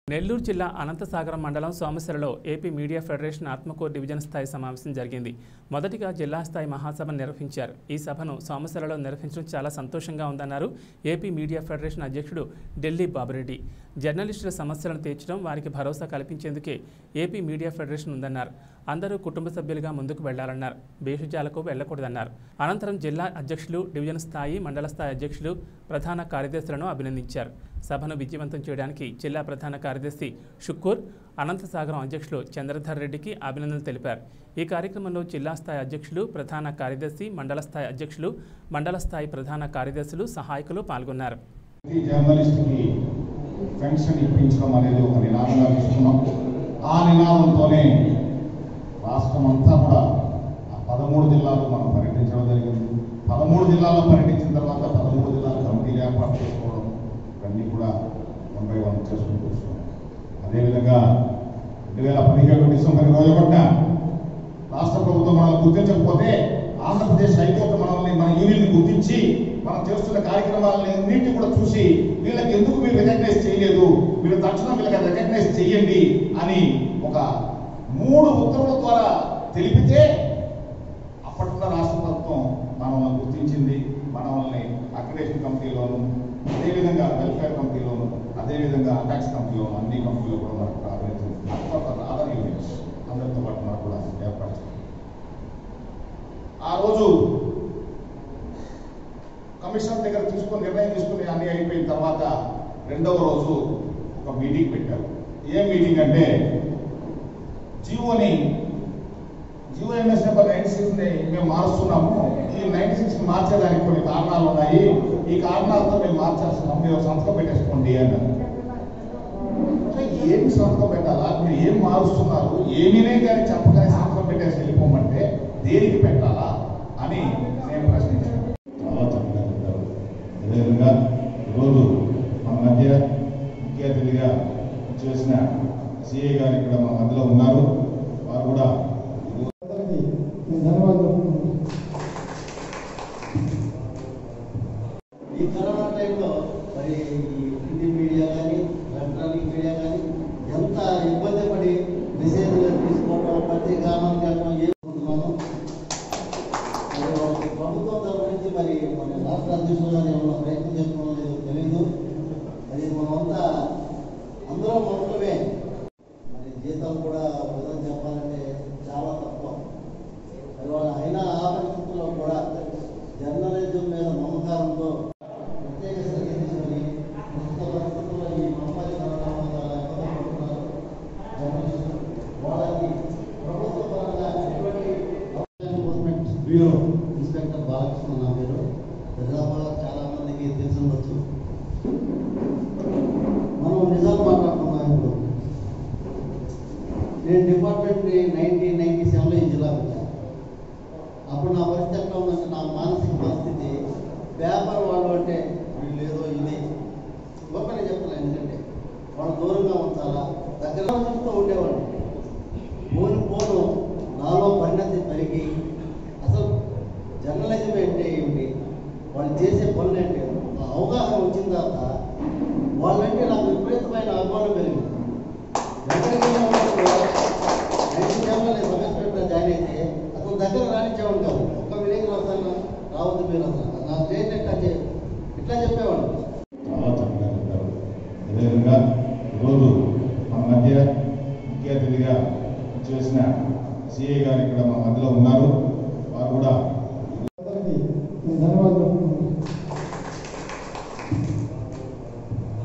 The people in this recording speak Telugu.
నెల్లూరు జిల్లా అనంతసాగరం మండలం సోమశిలలో AP media federation Atmakur division స్థాయి సమావేశం జరిగింది మొదటిగా జిల్లా స్థాయి మహాసభ నిర్వహించారు ఈ సభను సోమశిలలో నిర్వహించడం చాలా సంతోషంగా ఉందన్నారు ఏపీ మీడియా ఫెడరేషన్ అధ్యక్షుడు ఢిల్లీ బాబురెడ్డి జర్నలిస్టుల సమస్యలను తీర్చడం వారికి భరోసా కల్పించేందుకే ఏపీ మీడియా ఫెడరేషన్ ఉందన్నారు అందరూ కుటుంబ సభ్యులుగా ముందుకు వెళ్లాలన్నారు భేషజాలకు వెళ్లకూడదన్నారు అనంతరం జిల్లా అధ్యక్షులు డివిజన్ స్థాయి మండల స్థాయి అధ్యక్షులు ప్రధాన కార్యదర్శులను అభినందించారు సభను విజయవంతం చేయడానికి జిల్లా ప్రధాన కార్యదర్శి షుక్కూర్ అనంతసాగరం అధ్యక్షులు చంద్రధర్ రెడ్డికి అభినందనలు తెలిపారు ఈ కార్యక్రమంలో జిల్లా స్థాయి అధ్యక్షులు ప్రధాన కార్యదర్శి మండల స్థాయి అధ్యక్షులు మండల స్థాయి ప్రధాన కార్యదర్శులు సహాయకులు పాల్గొన్నారు ప్రతి జర్నలిస్ట్కి పెన్షన్ ఇప్పించడం అనేది ఒక నినాదంగా తీసుకున్నాం ఆ నినాదంతోనే రాష్ట్రం అంతా కూడా ఆ పదమూడు జిల్లాలు మనం పర్యటించడం జరిగింది పదమూడు జిల్లాల్లో పర్యటించిన తర్వాత పదమూడు జిల్లాల కమిటీలు ఏర్పాటు చేసుకోవడం ఇవన్నీ కూడా వన్ బై వన్ చేసుకుంటూ వస్తున్నాం అదేవిధంగా రెండు వేల పదిహేడు డిసెంబర్ ఇరవై ఒకటిన రాష్ట్ర ప్రభుత్వం మనల్ని గుర్తించకపోతే ఆంధ్రప్రదేశ్ హైకోర్టు మనల్ని మన యూనియన్ గుర్తించి మనం చేస్తున్న కార్యక్రమాలని అన్నింటినీ కూడా చూసి వీళ్ళకి ఎందుకు మీరు రికగ్నైజ్ చేయలేదు వీళ్ళు తక్షణం వీళ్ళకి రికగ్నైజ్ చేయండి అని ఒక మూడు ఉత్తర్వుల ద్వారా తెలిపితే అప్పట్లో రాష్ట్ర ప్రభుత్వం మనల్ని గుర్తించింది మనల్ని అక్రిడేషన్ కమిటీలోను అదేవిధంగా వెల్ఫేర్ కమిటీలోను అదేవిధంగా ట్యాక్స్ కమిటీలోను అన్ని కమిటీలో కూడా మనకు ప్రాధాన్యత అక్కడ అదర్ యూనిట్స్ అందరితో పాటు మనకు కూడా ఏర్పాటు చేయాలి. ఆ రోజు కమిషన్ దగ్గర తీసుకొని నిర్ణయం తీసుకుని అన్ని అయిపోయిన తర్వాత రెండవ రోజు ఒక మీటింగ్ పెట్టారు ఏ మీటింగ్ అంటే జియోని Jio MS number ninety six ని మేము మారుస్తున్నాము ఈ నైన్టీ సిక్స్ మార్చేదానికి కొన్ని కారణాలు ఉన్నాయి ఈ కారణాలతో మేము మార్చేస్తున్నాము మీరు ఒక సంతకం పెట్టేసుకోండి అన్నారు అంటే ఏం సంతకం పెట్టాలా మీరు ఏం మారుస్తున్నారు ఏమీనే కానీ చెప్పగానే సంతకం పెట్టేసి వెళ్ళిపోమంటే దేనికి పెట్టాలా అని నేను ప్రశ్నించాను చాలా చక్కగా చెప్పారు అదేవిధంగా ఈరోజు మన మధ్య ముఖ్య అతిథిగా చేసిన సిఐ గారు ఇక్కడ మన మధ్యలో ఉన్నారు వారు కూడా అందరికీ నేను ధన్యవాదాలు చెప్తున్నాను. ఈ కరోనా టైంలో మరి ఈ ప్రింట్ మీడియా కానీ ఎలక్ట్రానిక్ మీడియా కానీ ఎంత ఇబ్బంది పడి మెసేజ్లు తీసుకోవడం ప్రతి గ్రామానికి వెళ్ళడం చేసుకుంటున్నాము మరి వాళ్ళకి ప్రభుత్వం తరఫు నుంచి మరి మన రాష్ట్ర అధ్యక్షులు గారు ఏమైనా ప్రయత్నం చేస్తున్నారో లేదో తెలియదు మరి మనమంతా అందరం మనుషులమే మరి జీతం కూడా విధంగా చెప్పాలంటే చాలా తక్కువ మరి వాళ్ళు అయినా ఆ పరిస్థితుల్లో కూడా జర్నలిజం మీద మమకారంతో ప్రత్యేక శ్రద్ధ తీసుకొని ప్రస్తుత పరిస్థితుల్లో ఈ మహమ్మారి కరోనా వల్ల ఇబ్బంది పడుతున్నారు జర్నలిస్టులు వాళ్ళకి ప్రభుత్వ పరంగా ఎటువంటి ఎన్ఫోర్స్మెంట్ బ్యూరో ఇన్స్పెక్టర్ బాలకృష్ణ నా పేరు నిజామాబాద్ చాలా మందికి తెలిసి ఉండొచ్చు మనం నిజాలు మాట్లాడుతున్నాం ఇప్పుడు నేను డిపార్ట్మెంట్ నైన్టీన్ నైన్టీ సెవెన్లో ఈ జిల్లాకు వచ్చాను అప్పుడు నా పరిస్థితి ఎట్లా ఉందంటే నా మానసిక పరిస్థితి పేపర్ వాళ్ళు అంటే వీళ్ళు ఏదో ఇది గొప్పనే చెప్తున్నాను ఎందుకంటే వాళ్ళు దూరంగా ఉంచాలా దగ్గర చూస్తూ ఉండేవాడు పోను పోను నాలో పరిణతి పెరిగి అసలు జర్నలిజం అంటే ఏమిటి వాళ్ళు చేసే పనులు ఏంటి ఆ అవగాహన వచ్చిన తర్వాత వాళ్ళంటే నాకు విపరీతమైన అభిమానం పెరిగింది ఎక్కడికి వెళ్ళినా కూడా నైన్టీ సెవెన్లో నేను సబ్ ఇన్స్పెక్టర్ జాయిన్ అయితే అసలు దగ్గర రానిచ్చేవాడు కాదు ఒక్క విలేజ్ వస్తాను రావద్దు మీరు అసలు నా స్టేట్ ఎట్లా చే ఇట్లా చెప్పేవాడు చాలా చక్కగా చెప్పారు అదేవిధంగా ఈరోజు మన మధ్య ముఖ్య అతిథిగా చేసిన సిఐ గారు ఇక్కడ మన మధ్యలో ఉన్నారు